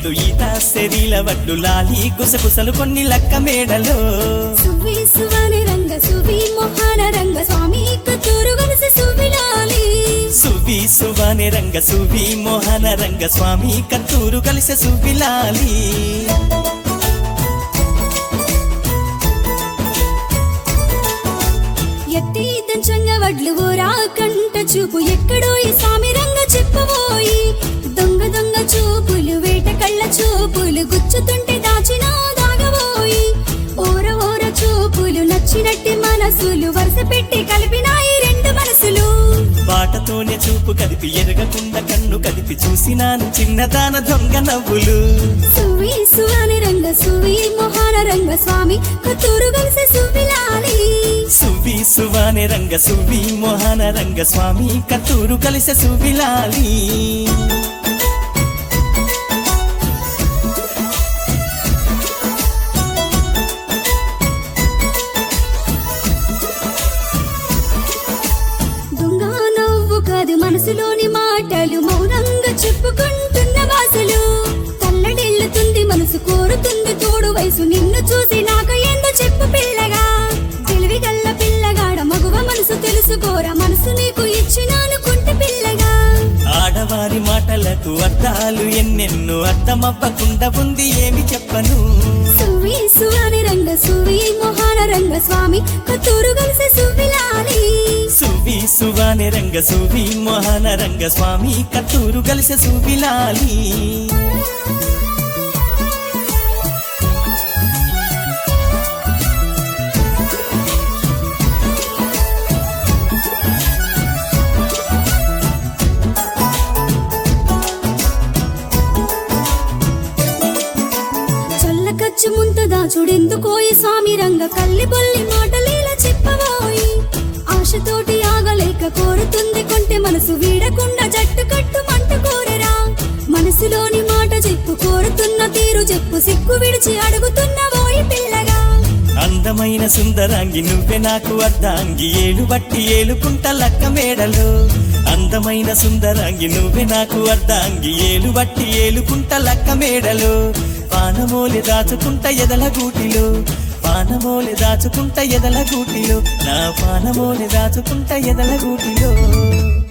వడ్లు ఈత శరీల వడ్లు లాలి గుసగుసలు కొన్ని లక్క మేడలో సువి సువని రంగ సువి మొహన రంగ స్వామి కత్తూరు కలిసి సువిలాలి సువి సువాని రంగ సువి మోహన రంగ స్వామి కత్తూరు కలిసే సువిలాలి ఎత్తి దంచంగ వడ్లు ఓరా కంట చూపు ఎక్కడో ఈ స్వామి రంగ చెప్పబోయి దొంగ దొంగ చూపులు వేట కళ్ళ చూపులు గుచ్చుతుంటే దాచిన దాగబోయి ఓర ఓర చూపులు నచ్చినట్టి మనసులు వరుస పెట్టి కలిపినాయి రెండు మనసులు బాటతోనే చూపు కదిపి ఎరగకుండా కన్ను కదిపి చూసినాను చిన్నదాన దొంగ నవ్వులు సువి సువాని రంగ సువి మొహాన రంగ స్వామి కత్తూరు కలిసి సువిలాలి సువి సువాని రంగ సువి మోహన రంగ స్వామి కత్తూరు కలిసే సువిలాలి దొంగ నవ్వు కాదు మనసులోని మాటలు మౌనంగా చెప్పుకుంటున్న వాసలు తల్లడిల్లుతుంది మనసు కోరుతుంది తోడు వయసు నిన్ను చూసి నాకు ఏందో చెప్పు పిల్లగా తెలివి గల్ల పిల్లగాడ మగువ మనసు తెలుసుకోరా మనసు నీకు ఇచ్చినాను కుంటి పిల్లగా ఆడవారి మాటలకు అర్థాలు ఎన్నెన్నో అర్థమవ్వకుండా ఉంది ఏమి చెప్పను సువి సువాని రంగ సువి మొహాన రంగ స్వామి కత్తూరు కలిసి సువిలాలి సువి సువాని రంగ సువి మోహన రంగ స్వామి కత్తూరు కలిసే సువిలాలి చల్లకచ్చి ముంతదా చూడెందుకోయి స్వామి రంగ కల్లి బొల్లి మాటలేలా చెప్పబోయి ఆశతోటి ఆగలేక కోరుతుంది కొంటె మనసు వీడకుండా జట్టు కట్టు మంట కోరరా మనసులోని మాట చెప్పు కోరుతున్న తీరు చెప్పు సిక్కు విడిచి అడుగుతున్న ఓయి పిల్లగా అందమైన సుందరాంగి నువ్వే నాకు అర్ధాంగి ఏలు బట్టి ఏలుకుంట లక్క మేడలో అందమైన సుందరాంగి నువ్వే నాకు అర్ధాంగి ఏలు బట్టి ఏలుకుంట లక్క మేడలో పానమోలి దాచుకుంట ఎదల గూటిలో పానమోలి దాచుకుంట ఎదల గూటిలో నా పానమోలి దాచుకుంట ఎదల గూటిలో